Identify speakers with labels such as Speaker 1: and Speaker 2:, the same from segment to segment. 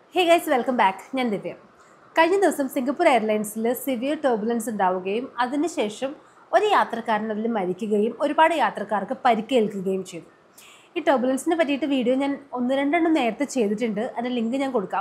Speaker 1: hey guys welcome back ഞാൻ ദിവ്യ കഴിഞ്ഞ ദിവസം സിംഗപ്പൂർ എയർലൈൻസിൽ സിവിയർ ടർബുലൻസ് ഉണ്ടാവുകയും അതിനുശേഷം ഒരു യാത്രക്കാരൻ അതിൽ മരിക്കുകയും ഒരുപാട് യാത്രക്കാർക്ക് പരിക്കേൽക്കുകയും ചെയ്തു ഈ ടർബുലൻസിനെ പറ്റിയിട്ട് വീഡിയോ ഞാൻ ഒന്ന് രണ്ടെണ്ണം നേരത്തെ ചെയ്തിട്ടുണ്ട് അതിൻ്റെ ലിങ്ക് ഞാൻ കൊടുക്കാം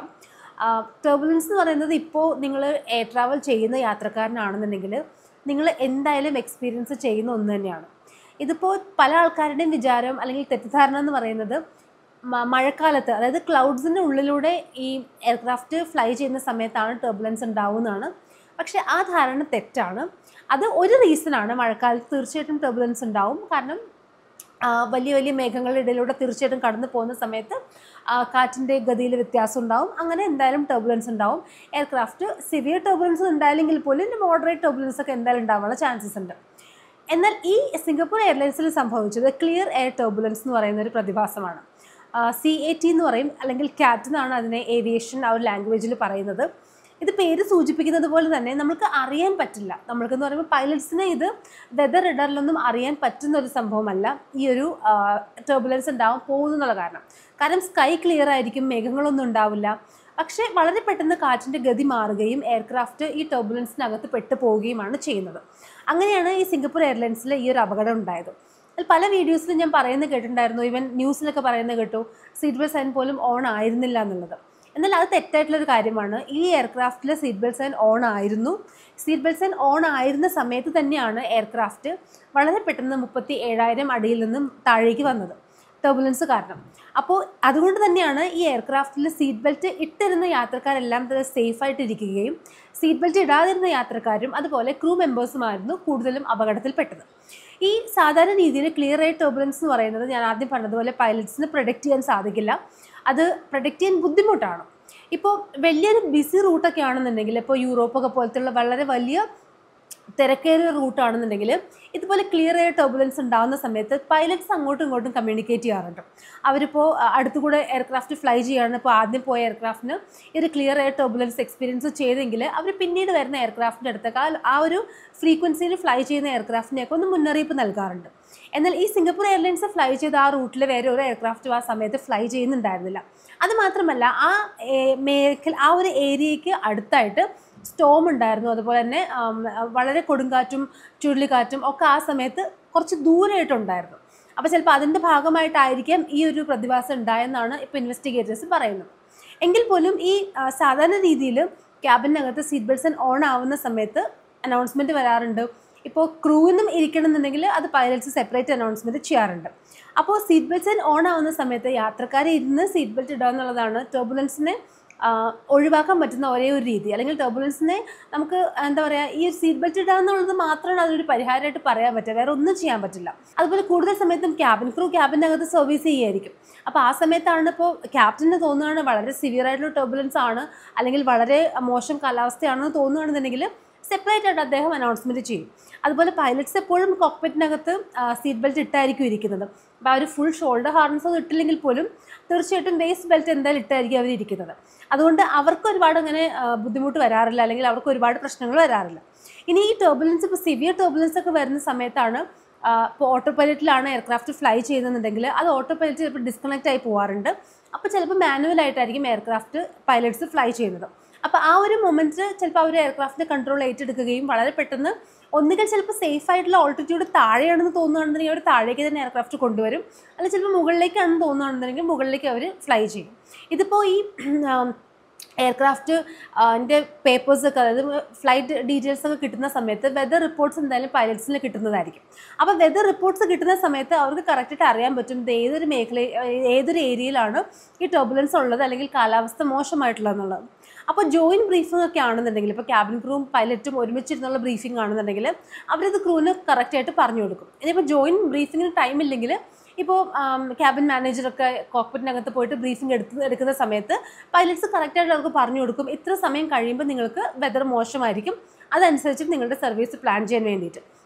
Speaker 1: ടർബുലൻസ് എന്ന് പറയുന്നത് ഇപ്പോൾ നിങ്ങൾ എയർ ട്രാവൽ ചെയ്യുന്ന യാത്രക്കാരനാണെന്നുണ്ടെങ്കിൽ നിങ്ങൾ എന്തായാലും എക്സ്പീരിയൻസ് ചെയ്യുന്ന ഒന്ന് തന്നെയാണ് ഇതിപ്പോൾ പല ആൾക്കാരുടെയും വിചാരം അല്ലെങ്കിൽ തെറ്റിദ്ധാരണ എന്ന് പറയുന്നത് മ- മഴക്കാലത്ത് അതായത് ക്ലൗഡ്സിൻ്റെ ഉള്ളിലൂടെ ഈ എയർക്രാഫ്റ്റ് ഫ്ലൈ ചെയ്യുന്ന സമയത്താണ് ടർബുലൻസ് ഉണ്ടാവുന്നതാണ് പക്ഷേ ആ ധാരണ തെറ്റാണ് അത് ഒരു റീസണാണ് മഴക്കാലത്ത് തീർച്ചയായിട്ടും ടർബുലൻസ് ഉണ്ടാവും കാരണം ആ, വലിയ വലിയ മേഘങ്ങളുടെ ഇടയിലൂടെ തീർച്ചയായിട്ടും കടന്നു പോകുന്ന സമയത്ത് ആ, കാറ്റിൻ്റെ ഗതിയിൽ വ്യത്യാസം ഉണ്ടാവും അങ്ങനെ എന്തായാലും ടർബുലൻസ് ഉണ്ടാവും എയർക്രാഫ്റ്റ് സിവിയർ ടർബുലൻസ് ഉണ്ടായില്ലെങ്കിൽ പോലും മോഡറേറ്റ് ടർബുലൻസ് ഒക്കെ എന്തായാലും ഉണ്ടാവാനുള്ള ചാൻസസ് ഉണ്ട് എന്നാൽ ഈ സിംഗപ്പൂർ എയർലൈൻസിൽ സംഭവിച്ചത് ക്ലിയർ എയർ ടർബുലൻസ് എന്ന് പറയുന്ന ഒരു പ്രതിഭാസമാണ് സി എ ടി എന്ന് പറയും അല്ലെങ്കിൽ ക്യാറ്റ് എന്നാണ് അതിനെ ഏവിയേഷൻ ആ ഒരു ലാംഗ്വേജിൽ പറയുന്നത് ഇത് പേര് സൂചിപ്പിക്കുന്നത് പോലെ തന്നെ നമുക്ക് അറിയാൻ പറ്റില്ല നമ്മൾക്കെന്ന് പറയുമ്പോൾ പൈലറ്റ്സിന് ഇത് വെതർ ഇടറിലൊന്നും അറിയാൻ പറ്റുന്ന ഒരു സംഭവമല്ല ഈ ഒരു ടർബുലൻസ് ഉണ്ടാവാൻ പോകുന്നുള്ള കാരണം കാരണം സ്കൈ ക്ലിയർ ആയിരിക്കും മേഘങ്ങളൊന്നും ഉണ്ടാവില്ല പക്ഷേ വളരെ പെട്ടെന്ന് കാറ്റിൻ്റെ ഗതി മാറുകയും എയർക്രാഫ്റ്റ് ഈ ടർബുലൻസിനകത്ത് പെട്ടു പോവുകയുമാണ് ചെയ്യുന്നത് അങ്ങനെയാണ് ഈ സിംഗപ്പൂർ എയർലൈൻസിൽ ഈ ഒരു അപകടം ഉണ്ടായത് അതിൽ പല വീഡിയോസിലും ഞാൻ പറയുന്നത് കേട്ടിട്ടുണ്ടായിരുന്നു ഈവൻ ന്യൂസിലൊക്കെ പറയുന്നത് കേട്ടു സീറ്റ് ബെൽറ്റ് സൈൻ പോലും ഓൺ ആയിരുന്നില്ല എന്നുള്ളത് എന്നാൽ അത് തെറ്റായിട്ടുള്ളൊരു കാര്യമാണ് ഈ എയർക്രാഫ്റ്റിൽ സീറ്റ് ബെൽറ്റ് സൈൻ ഓൺ ആയിരുന്നു സീറ്റ് ബെൽറ്റ് സൈൻ ഓൺ ആയിരുന്ന സമയത്ത് തന്നെയാണ് എയർക്രാഫ്റ്റ് വളരെ പെട്ടെന്ന് മുപ്പത്തി ഏഴായിരം അടിയിൽ നിന്നും താഴേക്ക് വന്നത് ടർബുലൻസ് കാരണം അപ്പോൾ അതുകൊണ്ട് തന്നെയാണ് ഈ എയർക്രാഫ്റ്റിൽ സീറ്റ് ബെൽറ്റ് ഇട്ടിരുന്ന യാത്രക്കാരെല്ലാം തന്നെ സേഫ് ആയിട്ട് ഇരിക്കുകയും സീറ്റ് ബെൽറ്റ് ഇടാതിരുന്ന യാത്രക്കാരും അതുപോലെ ക്രൂ മെമ്പേഴ്സുമായിരുന്നു കൂടുതലും അപകടത്തിൽപ്പെട്ടത് ഈ സാധാരണ രീതിയിൽ ക്ലിയർ എയർ ടർബുലൻസ് എന്ന് പറയുന്നത് ഞാൻ ആദ്യം പറഞ്ഞതുപോലെ പൈലറ്റ്സിന് പ്രൊഡക്റ്റ് ചെയ്യാൻ സാധിക്കില്ല അത് പ്രൊഡക്റ്റ് ചെയ്യാൻ ബുദ്ധിമുട്ടാണ് ഇപ്പോൾ വലിയൊരു ബിസി റൂട്ടൊക്കെ ആണെന്നുണ്ടെങ്കിൽ ഇപ്പോൾ യൂറോപ്പൊക്കെ പോലത്തുള്ള വളരെ വലിയ തിരക്കേറിയ റൂട്ടാണെന്നുണ്ടെങ്കിൽ ഇതുപോലെ ക്ലിയർ എയർ ടർബുലൻസ് ഉണ്ടാകുന്ന സമയത്ത് പൈലറ്റ്സ് അങ്ങോട്ടും ഇങ്ങോട്ടും കമ്മ്യൂണിക്കേറ്റ് ചെയ്യാറുണ്ട് അവരിപ്പോൾ അടുത്തുകൂടെ എയർക്രാഫ്റ്റ് ഫ്ലൈ ചെയ്യാണ് ഇപ്പോൾ ആദ്യം പോയ എയർക്രാഫ്റ്റിന് ഈ ഒരു ക്ലിയർ എയർ ടർബുലൻസ് എക്സ്പീരിയൻസ് ചെയ്തെങ്കിൽ അവർ പിന്നീട് വരുന്ന എയർക്രാഫ്റ്റിൻ്റെ അടുത്തൊക്കെ ആ- ആ ഒരു ഫ്രീക്വൻസിയിൽ ഫ്ലൈ ചെയ്യുന്ന എയർക്രാഫ്റ്റിനെയൊക്കെ ഒന്ന് മുന്നറിയിപ്പ് നൽകാറുണ്ട് എന്നാൽ ഈ സിംഗപ്പൂർ എയർലൈൻസ് ഫ്ലൈ ചെയ്ത ആ റൂട്ടിൽ വേറെ ഒരു എയർക്രാഫ്റ്റും ആ സമയത്ത് ഫ്ലൈ ചെയ്യുന്നുണ്ടായിരുന്നില്ല അത് മാത്രമല്ല ആ ഏ- മേഖല ആ ഒരു ഏരിയയ്ക്ക് അടുത്തായിട്ട് സ്റ്റോം ഉണ്ടായിരുന്നു അതുപോലെ തന്നെ ആം, വളരെ കൊടുങ്കാറ്റും ചുഴലിക്കാറ്റും ഒക്കെ ആ സമയത്ത് കുറച്ച് ദൂരമായിട്ടുണ്ടായിരുന്നു അപ്പോൾ ചിലപ്പോൾ അതിൻ്റെ ഭാഗമായിട്ടായിരിക്കാം ഈ ഒരു പ്രതിഭാസം ഉണ്ടായെന്നാണ് ഇപ്പോൾ ഇൻവെസ്റ്റിഗേറ്റേഴ്സ് പറയുന്നത് എങ്കിൽ പോലും ഈ ആ, സാധാരണ രീതിയിൽ ക്യാബിനകത്ത് സീറ്റ് ബെൽറ്റ്സ് ഓൺ ആവുന്ന സമയത്ത് അനൗൺസ്മെൻറ്റ് വരാറുണ്ട് ഇപ്പോൾ ക്രൂവിനും ഇരിക്കണമെന്നുണ്ടെങ്കിൽ അത് പൈലറ്റ്സ് സെപ്പറേറ്റ് അനൗൺസ്മെൻറ്റ് ചെയ്യാറുണ്ട് അപ്പോൾ സീറ്റ് ബെൽറ്റ്സ് ഓൺ ആവുന്ന സമയത്ത് യാത്രക്കാരെ ഇരുന്ന് സീറ്റ് ബെൽറ്റ് ഇടുക എന്നുള്ളതാണ് ടർബുലൻസിനെ ആ, ഒഴിവാക്കാൻ പറ്റുന്ന ഒരേ ഒരു രീതി അല്ലെങ്കിൽ ടർബുലൻസിനെ നമുക്ക് എന്താ പറയുക ഈ ഒരു സീറ്റ് ബെൽറ്റ് ഇടുക എന്നുള്ളത് മാത്രമാണ് അതിനൊരു പരിഹാരമായിട്ട് പറയാൻ പറ്റുക വേറെ ഒന്നും ചെയ്യാൻ പറ്റില്ല അതുപോലെ കൂടുതൽ സമയത്തും ക്യാബിൻ ക്രൂ ക്യാബിൻ്റെ അകത്ത് സർവീസ് ചെയ്യുമായിരിക്കും അപ്പോൾ ആ സമയത്താണ് ഇപ്പോൾ ക്യാപ്റ്റന് തോന്നുകയാണ് വളരെ സിവിയർ ആയിട്ടുള്ള ടർബുലൻസ് ആണ് അല്ലെങ്കിൽ വളരെ മോശം കാലാവസ്ഥയാണെന്ന് തോന്നുകയാണെന്നുണ്ടെങ്കിൽ സെപ്പറേറ്റ് ആയിട്ട് അദ്ദേഹം അനൗൺസ്മെൻറ്റ് ചെയ്യും അതുപോലെ പൈലറ്റ്സ് എപ്പോഴും കോക്പിറ്റിനകത്ത് സീറ്റ് ബെൽറ്റ് ഇട്ടായിരിക്കും ഇരിക്കുന്നത് അപ്പോൾ ആ ഒരു ഫുൾ ഷോൾഡർ ഹാർനസ് ഒന്നും ഇട്ടില്ലെങ്കിൽ പോലും തീർച്ചയായിട്ടും വേസ്റ്റ് ബെൽറ്റ് എന്തായാലും ഇട്ടായിരിക്കും അവർ ഇരിക്കുന്നത് അതുകൊണ്ട് അവർക്ക് ഒരുപാട് അങ്ങനെ ആ, ബുദ്ധിമുട്ട് വരാറില്ല അല്ലെങ്കിൽ അവർക്ക് ഒരുപാട് പ്രശ്നങ്ങൾ വരാറില്ല ഇനി ഈ ടർബുലൻസ് ഇപ്പോൾ സിവിയർ ടർബുലൻസ് ഒക്കെ വരുന്ന സമയത്താണ് ഇപ്പോൾ ഓട്ടോ പൈലറ്റിലാണ് എയർക്രാഫ്റ്റ് ഫ്ലൈ ചെയ്യുന്നുണ്ടെങ്കിൽ അത് ഓട്ടോ പൈലറ്റ് ചിലപ്പോൾ ഡിസ്കണക്റ്റ് ആയി പോകാറുണ്ട് അപ്പോൾ ചിലപ്പോൾ മാനുവൽ ആയിട്ടായിരിക്കും എയർക്രാഫ്റ്റ് പൈലറ്റ്സ് ഫ്ലൈ ചെയ്യുന്നത് അപ്പോൾ ആ ഒരു മൊമെൻറ്റ് ചിലപ്പോൾ അവർ എയർക്രാഫ്റ്റിൻ്റെ കൺട്രോൾ ഏറ്റെടുക്കുകയും വളരെ പെട്ടെന്ന് ഒന്നുകിൽ ചിലപ്പോൾ സേഫ് ആയിട്ടുള്ള ഓൾട്ടിറ്റ്യൂഡ് താഴെയാണെന്ന് തോന്നുകയാണെന്നുണ്ടെങ്കിൽ അവർ താഴേക്ക് തന്നെ എയർക്രാഫ്റ്റ് കൊണ്ടുവരും അല്ലെങ്കിൽ ചിലപ്പോൾ മുകളിലേക്കാണെന്ന് തോന്നുകയാണെന്നുണ്ടെങ്കിൽ മുകളിലേക്ക് അവർ ഫ്ലൈ ചെയ്യും ഇതിപ്പോൾ ഈ ആം, എയർക്രാഫ്റ്റ് അതിൻ്റെ പേപ്പേഴ്സൊക്കെ അതായത് ഫ്ലൈറ്റ് ഡീറ്റെയിൽസ് ഒക്കെ കിട്ടുന്ന സമയത്ത് വെതർ റിപ്പോർട്ട്സ് എന്തായാലും പൈലറ്റ്സിന് കിട്ടുന്നതായിരിക്കും അപ്പോൾ വെതർ റിപ്പോർട്ട്സ് കിട്ടുന്ന സമയത്ത് അവർക്ക് കറക്റ്റായിട്ട് അറിയാൻ പറ്റും ഇത് ഏതൊരു മേഖല ഏതൊരു ഏരിയയിലാണ് ഈ ടർബുലൻസ് ഉള്ളത് അല്ലെങ്കിൽ കാലാവസ്ഥ മോശമായിട്ടുള്ളതെന്നുള്ളത് അപ്പോൾ ജോയിൻ ബ്രീഫിംഗ് ഒക്കെ ആണെന്നുണ്ടെങ്കിൽ ഇപ്പോൾ ക്യാബിൻ ക്രൂവും പൈലറ്റും ഒരുമിച്ചിരുന്നുള്ള ബ്രീഫിംഗ് ആണെന്നുണ്ടെങ്കിൽ അവരത് ക്രൂവിന് കറക്റ്റായിട്ട് പറഞ്ഞു കൊടുക്കും ഇനിയിപ്പോൾ ജോയിൻ ബ്രീഫിങ്ങിന് ടൈം ഇല്ലെങ്കിൽ ഇപ്പോൾ ക്യാബിൻ മാനേജറൊക്കെ കോക്പിറ്റിനകത്ത് പോയിട്ട് ബ്രീഫിംഗ് എടുത്ത് എടുക്കുന്ന സമയത്ത് പൈലറ്റ്സ് കറക്റ്റായിട്ട് അവർക്ക് പറഞ്ഞു കൊടുക്കും ഇത്ര സമയം കഴിയുമ്പോൾ നിങ്ങൾക്ക് വെതർ മോശമായിരിക്കും അതനുസരിച്ച് നിങ്ങളുടെ സർവീസ് പ്ലാൻ ചെയ്യാൻ വേണ്ടിയിട്ട്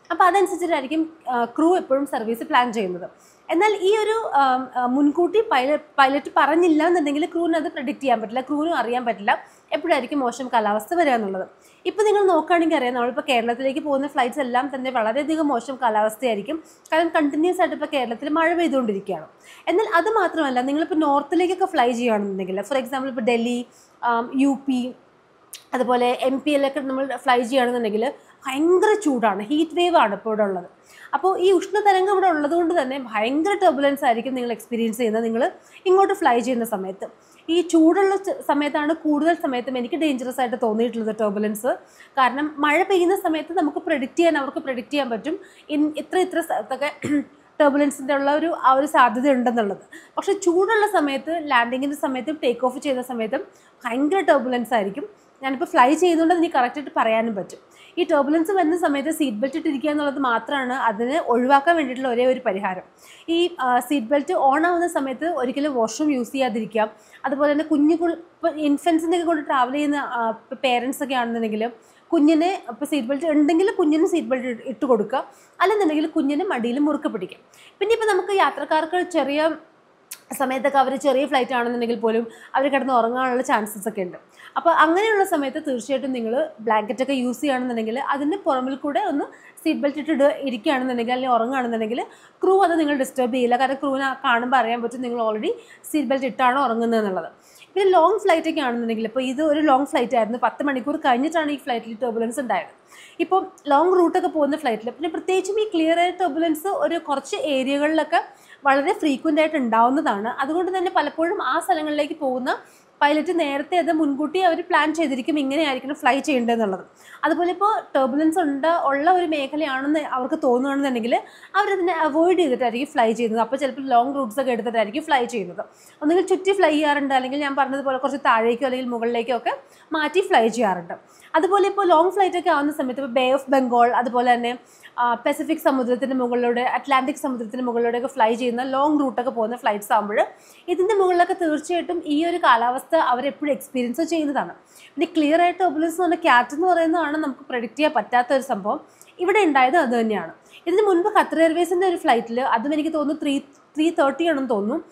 Speaker 1: അപ്പോൾ അതനുസരിച്ചിട്ടായിരിക്കും ക്രൂ എപ്പോഴും സർവീസ് പ്ലാൻ ചെയ്യുന്നത് എന്നാൽ ഈ ഒരു ആം, ആ, മുൻകൂട്ടി പൈലറ്റ് പൈലറ്റ് പറഞ്ഞില്ല എന്നുണ്ടെങ്കിൽ ക്രൂവിന് അത് പ്രിഡിക്റ്റ് ചെയ്യാൻ പറ്റില്ല ക്രൂവിനും അറിയാൻ പറ്റില്ല എപ്പോഴായിരിക്കും മോശം കാലാവസ്ഥ വരിക എന്നുള്ളത് ഇപ്പോൾ നിങ്ങൾ നോക്കുകയാണെങ്കിൽ അറിയാം നമ്മളിപ്പോൾ കേരളത്തിലേക്ക് പോകുന്ന ഫ്ലൈറ്റ്സ് എല്ലാം തന്നെ വളരെയധികം മോശം കാലാവസ്ഥയായിരിക്കും കാരണം കണ്ടിന്യൂസ് ആയിട്ട് ഇപ്പോൾ കേരളത്തിൽ മഴ പെയ്തുകൊണ്ടിരിക്കുകയാണ് എന്നാൽ അത് മാത്രമല്ല നിങ്ങളിപ്പോൾ നോർത്തിലേക്കൊക്കെ ഫ്ലൈ ചെയ്യുകയാണെന്നുണ്ടെങ്കിൽ ഫോർ എക്സാമ്പിൾ ഇപ്പോൾ ഡൽഹി ആം, യു പി അതുപോലെ എം പി എല്ലൊക്കെ നമ്മൾ ഫ്ലൈ ചെയ്യുകയാണെന്നുണ്ടെങ്കിൽ ഭയങ്കര ചൂടാണ് ഹീറ്റ് വേവ് ആണ് ഇപ്പോൾ ഇവിടെ ഉള്ളത് അപ്പോൾ ഈ ഉഷ്ണതരംഗം ഇവിടെ ഉള്ളതുകൊണ്ട് തന്നെ ഭയങ്കര ടർബുലൻസ് ആയിരിക്കും നിങ്ങൾ എക്സ്പീരിയൻസ് ചെയ്യുന്നത് നിങ്ങൾ ഇങ്ങോട്ട് ഫ്ലൈ ചെയ്യുന്ന സമയത്ത് ഈ ചൂടുള്ള ച- സമയത്താണ് കൂടുതൽ സമയത്തും എനിക്ക് ഡേഞ്ചറസ് ആയിട്ട് തോന്നിയിട്ടുള്ളത് ടർബുലൻസ് കാരണം മഴ പെയ്യുന്ന സമയത്ത് നമുക്ക് പ്രെഡിക്റ്റ് ചെയ്യാൻ അവർക്ക് പ്രെഡിക്റ്റ് ചെയ്യാൻ പറ്റും ഇൻ ഇത്ര ഇത്ര സ്ഥലത്തൊക്കെ ടർബുലൻസിൻ്റെ ഉള്ള ഒരു ആ ഒരു സാധ്യത ഉണ്ടെന്നുള്ളത് പക്ഷേ ചൂടുള്ള സമയത്ത് ലാൻഡിങ്ങിൻ്റെ സമയത്തും ടേക്ക് ഓഫ് ചെയ്യുന്ന സമയത്തും ഭയങ്കര ടർബുലൻസ് ആയിരിക്കും ഞാനിപ്പോൾ ഫ്ലൈ ചെയ്യുന്നതുകൊണ്ട് എനിക്ക് കറക്റ്റായിട്ട് പറയാനും പറ്റും ഈ ടർബുലൻസ് വരുന്ന സമയത്ത് സീറ്റ് ബെൽറ്റ് ഇട്ടിരിക്കുക എന്നുള്ളത് മാത്രമാണ് അതിന് ഒഴിവാക്കാൻ വേണ്ടിയിട്ടുള്ള ഒരേ ഒരു പരിഹാരം ഈ സീറ്റ് ബെൽറ്റ് ഓൺ ആവുന്ന സമയത്ത് ഒരിക്കലും വാഷ്റൂം യൂസ് ചെയ്യാതിരിക്കുക അതുപോലെ തന്നെ കുഞ്ഞു ഇപ്പോൾ ഇൻഫൻസിനൊക്കെ കൊണ്ട് ട്രാവൽ ചെയ്യുന്ന പേരൻസ് ഒക്കെ ആണെന്നുണ്ടെങ്കിൽ കുഞ്ഞിനെ ഇപ്പോൾ സീറ്റ് ബെൽറ്റ് ഉണ്ടെങ്കിൽ കുഞ്ഞിന് സീറ്റ് ബെൽറ്റ് ഇട്ട് കൊടുക്കുക അല്ലെന്നുണ്ടെങ്കിൽ കുഞ്ഞിന് മടിയിൽ മുറുക്കെ പിടിക്കാം പിന്നെ ഇപ്പോൾ നമുക്ക് യാത്രക്കാർക്ക് ചെറിയ സമയത്തൊക്കെ അവർ ചെറിയ ഫ്ലൈറ്റ് ആണെന്നുണ്ടെങ്കിൽ പോലും അവർ കിടന്ന് ഉറങ്ങാനുള്ള ചാൻസസ് ഒക്കെ ഉണ്ട് അപ്പോൾ അങ്ങനെയുള്ള സമയത്ത് തീർച്ചയായിട്ടും നിങ്ങൾ ബ്ലാങ്കറ്റ് ഒക്കെ യൂസ് ചെയ്യുകയാണെന്നുണ്ടെങ്കിൽ അതിന് പുറമിൽ കൂടെ ഒന്ന് സീറ്റ് ബെൽറ്റ് ഇട്ടിട്ട് ഇരിക്കുകയാണെന്നുണ്ടെങ്കിൽ അല്ലെങ്കിൽ ഉറങ്ങുകയാണെന്നുണ്ടെങ്കിൽ ക്രൂ അത് നിങ്ങൾ ഡിസ്റ്റർബ് ചെയ്യില്ല കാരണം ക്രൂവിനെ കാണുമ്പോൾ അറിയാൻ പറ്റും നിങ്ങൾ ഓൾറെഡി സീറ്റ് ബെൽറ്റ് ഇട്ടാണോ ഉറങ്ങുന്നത് എന്നുള്ളത് പിന്നെ ലോങ് ഫ്ലൈറ്റ് ഒക്കെ ആണെന്നുണ്ടെങ്കിൽ ഇപ്പോൾ ഇത് ഒരു ലോങ് ഫ്ലൈറ്റ് ആയിരുന്നു പത്ത് മണിക്കൂർ കഴിഞ്ഞിട്ടാണ് ഈ ഫ്ലൈറ്റിൽ ടർബുലൻസ് ഉണ്ടായത് ഇപ്പോൾ ലോങ് റൂട്ടൊക്കെ പോകുന്ന ഫ്ലൈറ്റിൽ പിന്നെ പ്രത്യേകിച്ചും ഈ ക്ലിയർ ആയ ടർബുലൻസ് ഒരു കുറച്ച് ഏരിയകളിലൊക്കെ വളരെ ഫ്രീക്വൻ്റ് ആയിട്ട് ഉണ്ടാവുന്നതാണ് അതുകൊണ്ട് തന്നെ പലപ്പോഴും ആ സ്ഥലങ്ങളിലേക്ക് പോകുന്ന പൈലറ്റ് നേരത്തെ അത് മുൻകൂട്ടി അവർ പ്ലാൻ ചെയ്തിരിക്കും ഇങ്ങനെയായിരിക്കണം ഫ്ലൈ ചെയ്യേണ്ടതെന്നുള്ളത് അതുപോലെ ഇപ്പോൾ ടർബുലൻസ് ഉണ്ട് ഉള്ള ഒരു മേഖലയാണെന്ന് അവർക്ക് തോന്നുകയാണെന്നുണ്ടെങ്കിൽ അവരതിനെ അവോയ്ഡ് ചെയ്തിട്ടായിരിക്കും ഫ്ലൈ ചെയ്യുന്നത് അപ്പോൾ ചിലപ്പോൾ ലോങ് റൂട്ട്സ് ഒക്കെ എടുത്തിട്ടായിരിക്കും ഫ്ലൈ ചെയ്യുന്നത് ഒന്നുകിൽ ചുറ്റി ഫ്ലൈ ചെയ്യാറുണ്ട് അല്ലെങ്കിൽ ഞാൻ പറഞ്ഞതുപോലെ കുറച്ച് താഴേക്കോ അല്ലെങ്കിൽ മുകളിലേക്കോ ഒക്കെ മാറ്റി ഫ്ലൈ ചെയ്യാറുണ്ട് അതുപോലെ ഇപ്പോൾ ലോങ് ഫ്ലൈറ്റ് ഒക്കെ ആവുന്ന സമയത്ത് ഇപ്പോൾ ബേ ഓഫ് ബംഗാൾ അതുപോലെ തന്നെ ആ, പസഫിക് സമുദ്രത്തിൻ്റെ മുകളിലൂടെ അറ്റ്ലാന്റിക് സമുദ്രത്തിൻ്റെ മുകളിലൂടെയൊക്കെ ഫ്ലൈ ചെയ്യുന്ന ലോങ് റൂട്ടൊക്കെ പോകുന്ന ഫ്ലൈറ്റ്സ് ആകുമ്പോൾ ഇതിൻ്റെ മുകളിലൊക്കെ തീർച്ചയായിട്ടും ഈ ഒരു കാലാവസ്ഥ അവരെപ്പോഴും എക്സ്പീരിയൻസ് ചെയ്യുന്നതാണ് പിന്നെ ക്ലിയർ ആയിട്ട് ടർബുലൻസ് എന്ന് പറഞ്ഞാൽ ക്യാറ്റ് എന്ന് പറയുന്നതാണ് നമുക്ക് പ്രഡിക്റ്റ് ചെയ്യാൻ പറ്റാത്ത ഒരു സംഭവം ഇവിടെ ഉണ്ടായത് അത് തന്നെയാണ് ഇതിന് മുൻപ് ഖത്തർ എയർവേസിൻ്റെ ഒരു ഫ്ലൈറ്റിൽ അതും എനിക്ക് തോന്നുന്നു ത്രീ ത്രീ തേർട്ടി ആണെന്ന് തോന്നുന്നു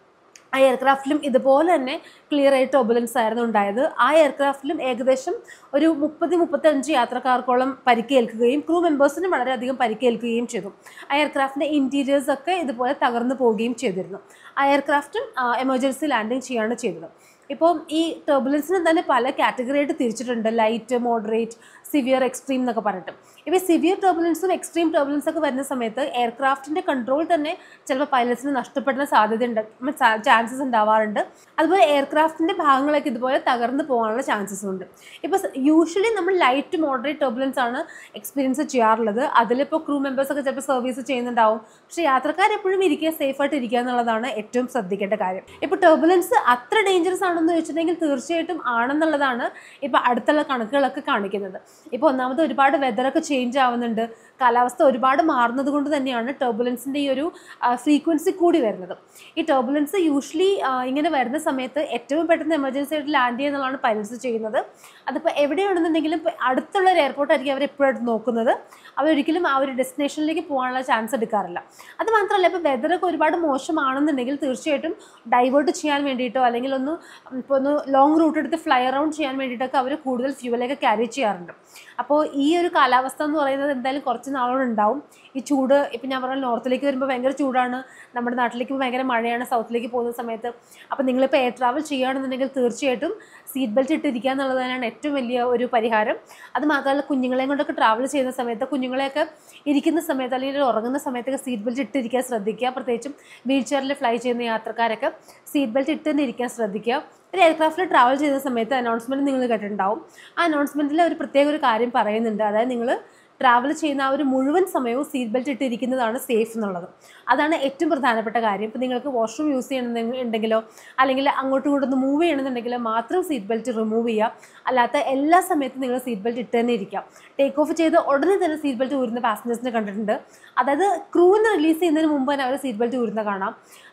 Speaker 1: ആ എയർക്രാഫ്റ്റിലും ഇതുപോലെ തന്നെ ക്ലിയർ ആയിട്ട് ടർബുലൻസ് ആയിരുന്നു ഉണ്ടായത് ആ എയർക്രാഫ്റ്റിലും ഏകദേശം ഒരു മുപ്പത് മുപ്പത്തഞ്ച് യാത്രക്കാർക്കോളം പരിക്കേൽക്കുകയും ക്രൂ മെമ്പേഴ്സിനും വളരെയധികം പരിക്കേൽക്കുകയും ചെയ്തു ആ എയർക്രാഫ്റ്റിൻ്റെ ഇൻറ്റീരിയേഴ്സ് ഒക്കെ ഇതുപോലെ തകർന്നു പോവുകയും ചെയ്തിരുന്നു ആ എയർക്രാഫ്റ്റും എമർജൻസി ലാൻഡിങ് ചെയ്യാണ് ചെയ്തത് ഇപ്പോൾ ഈ ടർബുലൻസിന് തന്നെ പല കാറ്റഗറി ആയിട്ട് തിരിച്ചിട്ടുണ്ട് ലൈറ്റ് മോഡറേറ്റ് സിവിയർ എക്സ്ട്രീം എന്നൊക്കെ പറഞ്ഞിട്ട് ഇപ്പോൾ സിവിയർ ടർബുലൻസും എക്സ്ട്രീം ടർബുലൻസ് ഒക്കെ വരുന്ന സമയത്ത് എയർക്രാഫ്റ്റിൻ്റെ കൺട്രോൾ തന്നെ ചിലപ്പോൾ പൈലറ്റ്സിന് നഷ്ടപ്പെടുന്ന സാധ്യത ഉണ്ട് ചാൻസസ് ഉണ്ടാവാറുണ്ട് അതുപോലെ എയർക്രാഫ്റ്റിൻ്റെ ഭാഗങ്ങളൊക്കെ ഇതുപോലെ തകർന്നു പോകാനുള്ള ചാൻസസ് ഉണ്ട് ഇപ്പോൾ യൂഷ്വലി നമ്മൾ ലൈറ്റ് മോഡറേറ്റ് ടർബുലൻസ് ആണ് എക്സ്പീരിയൻസ് ചെയ്യാറുള്ളത് അതിലിപ്പോൾ ക്രൂ മെമ്പേഴ്സ് ഒക്കെ ചിലപ്പോൾ സർവീസ് ചെയ്യുന്നുണ്ടാവും പക്ഷേ യാത്രക്കാർ എപ്പോഴും ഇരിക്കുക സേഫ് ആയിട്ട് ഇരിക്കുക എന്നുള്ളതാണ് ഏറ്റവും ശ്രദ്ധിക്കേണ്ട കാര്യം ഇപ്പോൾ ടർബുലൻസ് അത്ര ഡേഞ്ചറസ് ആണെന്ന് വെച്ചിട്ടുണ്ടെങ്കിൽ തീർച്ചയായിട്ടും ആണെന്നുള്ളതാണ് ഇപ്പോൾ അടുത്തുള്ള കണക്കുകളൊക്കെ കാണിക്കുന്നത് ഇപ്പോൾ ഒന്നാമത് ഒരുപാട് വെതറൊക്കെ ചേഞ്ച് ആവുന്നുണ്ട് കാലാവസ്ഥ ഒരുപാട് മാറുന്നത് കൊണ്ട് തന്നെയാണ് ടർബുലൻസിൻ്റെ ഈ ഒരു ഫ്രീക്വൻസി കൂടി വരുന്നത് ഈ ടർബുലൻസ് യൂഷ്വലി ഇങ്ങനെ വരുന്ന സമയത്ത് ഏറ്റവും പെട്ടെന്ന് എമർജൻസി ആയിട്ട് ലാൻഡ് ചെയ്യുന്നതാണ് പൈലറ്റ്സ് ചെയ്യുന്നത് അതിപ്പോൾ എവിടെയാണെന്നുണ്ടെങ്കിലും ഇപ്പോൾ അടുത്തുള്ള ഒരു എയർപോർട്ടായിരിക്കും അവർ എപ്പോഴും നോക്കുന്നത് അവരൊരിക്കലും ആ ഒരു ഡെസ്റ്റിനേഷനിലേക്ക് പോകാനുള്ള ചാൻസ് എടുക്കാറില്ല അത് മാത്രമല്ല ഇപ്പോൾ വെതറൊക്കെ ഒരുപാട് മോശമാണെന്നുണ്ടെങ്കിൽ തീർച്ചയായിട്ടും ഡൈവേർട്ട് ചെയ്യാൻ വേണ്ടിയിട്ടോ അല്ലെങ്കിൽ ഒന്ന് ഇപ്പോൾ ഒന്ന് ലോങ് റൂട്ട് എടുത്ത് ഫ്ലൈ അറൗണ്ട് ചെയ്യാൻ വേണ്ടിയിട്ടൊക്കെ അവർ കൂടുതൽ ഫ്യൂവലൊക്കെ ക്യാരി ചെയ്യാറുണ്ട് അപ്പോൾ ഈ ഒരു കാലാവസ്ഥ എന്ന് പറയുന്നത് എന്തായാലും കുറച്ച് നാളോട് ഉണ്ടാവും ഈ ചൂട് ഇപ്പം ഞാൻ പറഞ്ഞ നോർത്തിലേക്ക് വരുമ്പോൾ ഭയങ്കര ചൂടാണ് നമ്മുടെ നാട്ടിലേക്ക് ഭയങ്കര മഴയാണ് സൗത്തിലേക്ക് പോകുന്ന സമയത്ത് അപ്പോൾ നിങ്ങളിപ്പോൾ എയർ ട്രാവൽ ചെയ്യുകയാണെന്നുണ്ടെങ്കിൽ തീർച്ചയായിട്ടും സീറ്റ് ബെൽറ്റ് ഇട്ടിരിക്കുക എന്നുള്ളത് തന്നെയാണ് ഏറ്റവും വലിയ ഒരു പരിഹാരം അത് മാത്രമല്ല കുഞ്ഞുങ്ങളെയും കൊണ്ടൊക്കെ ട്രാവൽ ചെയ്യുന്ന സമയത്ത് കുഞ്ഞുങ്ങളെയൊക്കെ ഇരിക്കുന്ന സമയത്ത് അല്ലെങ്കിൽ ഉറങ്ങുന്ന സമയത്തൊക്കെ സീറ്റ് ബെൽറ്റ് ഇട്ടിരിക്കാൻ ശ്രദ്ധിക്കുക പ്രത്യേകിച്ചും വീൽ ചെയറിൽ ഫ്ലൈ ചെയ്യുന്ന യാത്രക്കാരൊക്കെ സീറ്റ് ബെൽറ്റ് ഇട്ട് തന്നെ ഇരിക്കാൻ ശ്രദ്ധിക്കുക ഒരു എയർക്രാഫ്റ്റിൽ ട്രാവൽ ചെയ്യുന്ന സമയത്ത് അനൗൺസ്മെൻറ്റ് നിങ്ങൾ കേട്ടിട്ടുണ്ടാവും ആ അനൗൺസ്മെൻറ്റിൽ ഒരു പ്രത്യേക ഒരു കാര്യം പറയുന്നുണ്ട് അതായത് നിങ്ങൾ ട്രാവൽ ചെയ്യുന്ന ആ ഒരു മുഴുവൻ സമയവും സീറ്റ് ബെൽറ്റ് ഇട്ടിരിക്കുന്നതാണ് സേഫ് എന്നുള്ളത് അതാണ് ഏറ്റവും പ്രധാനപ്പെട്ട കാര്യം ഇപ്പോൾ നിങ്ങൾക്ക് വാഷ്റൂം യൂസ് ചെയ്യണമെന്നുണ്ടെങ്കിലോ അല്ലെങ്കിൽ അങ്ങോട്ടും ഇങ്ങോട്ടും ഒന്ന് മൂവ് ചെയ്യണമെന്നുണ്ടെങ്കിലോ മാത്രം സീറ്റ് ബെൽറ്റ് റിമൂവ് ചെയ്യുക അല്ലാത്ത എല്ലാ സമയത്തും നിങ്ങൾ സീറ്റ് ബെൽറ്റ് ഇട്ട് തന്നെ ഇരിക്കുക ടേക്ക് ഓഫ് ചെയ്ത് ഉടനെ തന്നെ സീറ്റ് ബെൽറ്റ് ഊരുന്ന പാസഞ്ചേഴ്സിനെ കണ്ടിട്ടുണ്ട് അതായത് ക്രൂവിന് റിലീസ് ചെയ്യുന്നതിന് മുമ്പ് തന്നെ അവർ സീറ്റ് ബെൽറ്റ് ഊരുന്ന കാണാം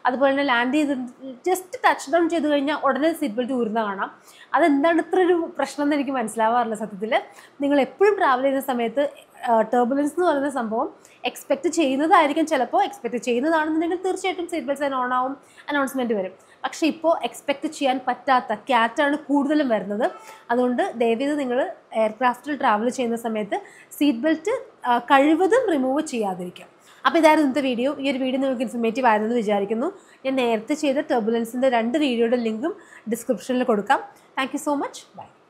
Speaker 1: അതുപോലെ തന്നെ ലാൻഡ് ചെയ്ത് ജസ്റ്റ് ടച്ച് ഡൗൺ ചെയ്ത് കഴിഞ്ഞാൽ ഉടനെ സീറ്റ് ബെൽറ്റ് ഊരുന്ന കാണാം അതെന്താണ് ഇത്ര ഒരു പ്രശ്നം എന്ന് എനിക്ക് മനസ്സിലാവാറില്ല സത്യത്തിൽ നിങ്ങൾ എപ്പോഴും ട്രാവൽ ചെയ്യുന്ന സമയത്ത് ടർബുലൻസ് എന്ന് പറയുന്ന സംഭവം എക്സ്പെക്ട് ചെയ്യുന്നതായിരിക്കും ചിലപ്പോൾ എക്സ്പെക്ട് ചെയ്യുന്നതാണെന്നുണ്ടെങ്കിൽ തീർച്ചയായിട്ടും സീറ്റ് ബെൽറ്റ് സൈൻ ഓൺ ആവും അനൗൺസ്മെൻറ്റ് വരും പക്ഷേ ഇപ്പോൾ എക്സ്പെക്ട് ചെയ്യാൻ പറ്റാത്ത ക്യാറ്റാണ് കൂടുതലും വരുന്നത് അതുകൊണ്ട് ദയവേത് നിങ്ങൾ എയർക്രാഫ്റ്റിൽ ട്രാവൽ ചെയ്യുന്ന സമയത്ത് സീറ്റ് ബെൽറ്റ് കഴിവതും റിമൂവ് ചെയ്യാതിരിക്കുക അപ്പോൾ ഇതായിരുന്നു ഇന്നത്തെ വീഡിയോ ഈ ഒരു വീഡിയോ നിങ്ങൾക്ക് ഇൻഫർമേറ്റീവ് ആയിരുന്നെന്ന് വിചാരിക്കുന്നു ഞാൻ നേരത്തെ ചെയ്ത ടെർബുലൻസിൻ്റെ രണ്ട് വീഡിയോയുടെ ലിങ്കും ഡിസ്ക്രിപ്ഷനിൽ കൊടുക്കാം thank you so much by